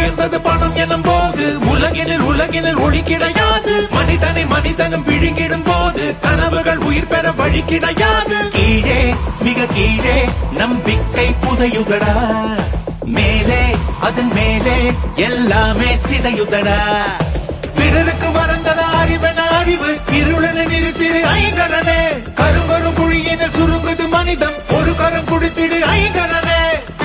உயர்ந்தது பணம் எனும் போது உலகினில் உலகினில் ஒளி கிடையாது மனிதனை மனிதனும் விழுங்கிடும் போது கனவுகள் உயிர் பெற வழி கிடையாது கீழே மிக கீழே நம்பிக்கை புதையுதடா மேலே அதன் மேலே எல்லாமே சிதையுதடா பிறருக்கு மறந்தத அறிவென அறிவு இருளனை நிறுத்திடு ஐங்கரனே கருங்கரும் குழியினில் சுருங்குது மனிதம் ஒரு கரம் குடித்திடு ஐங்கரனே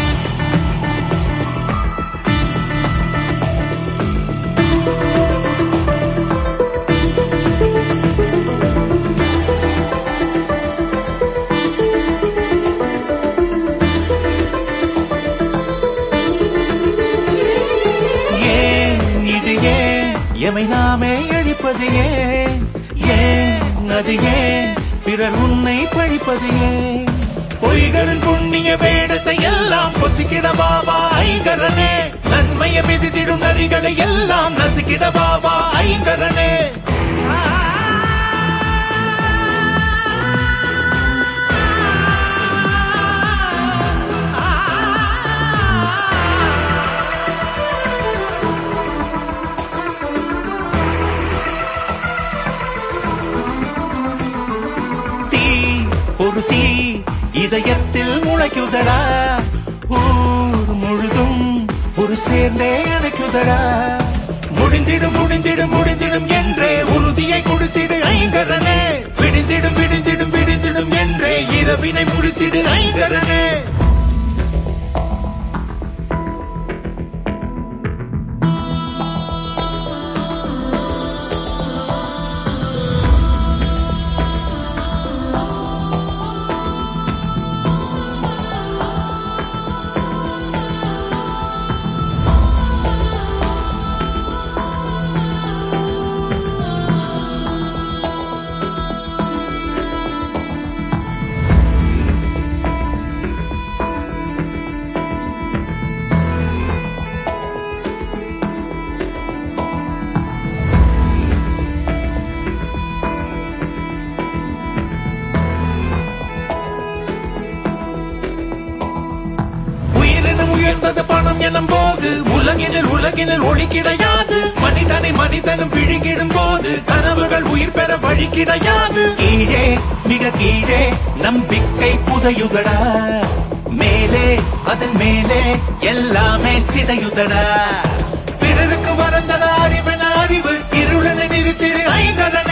ஏன் இது ஏன் எமை நாமே அழிப்பது ஏன் ஏன் அது ஏன் பிறர் உன்னை பழிப்பது ஏன் பொய்களின் புண்ணிய வேடத்தை எல்லாம் பொசிக்கிட பாபா ஐங்கரனே நன்மையை மிதித்திடும் நரிகளை எல்லாம் நசுக்கிட பாபா ஐங்கரனே தீ ஒரு தீ இதயத்தில் முளைக்குதடா ஊர் முழுதும் ஒரு சேர்ந்தே அணைக்குதடா முடிந்திடும் முடிந்திடும் முடிந்திடும் என்றே உறுதியை கொடுத்திடு ஐங்கரனே விடிந்திடும் விடிந்திடும் விடிந்திடும் என்றே இரவினை முடித்திடு ஐங்கரனே உயிரினும் உயர்ந்தது பணம் எனும் போது உலகினில் உலகினில் ஒளி கிடையாது மனிதனை மனிதனும் விழுங்கிடும் போது கனவுகள் உயிர் பெற வழி கிடையாது கீழே மிக கீழே நம்பிக்கை புதையுதடா மேலே அதன் மேலே எல்லாமே சிதையுதடா பிறருக்கு மறந்தத அறிவென அறிவு இருளனை நிறுத்திடு ஐங்கரன்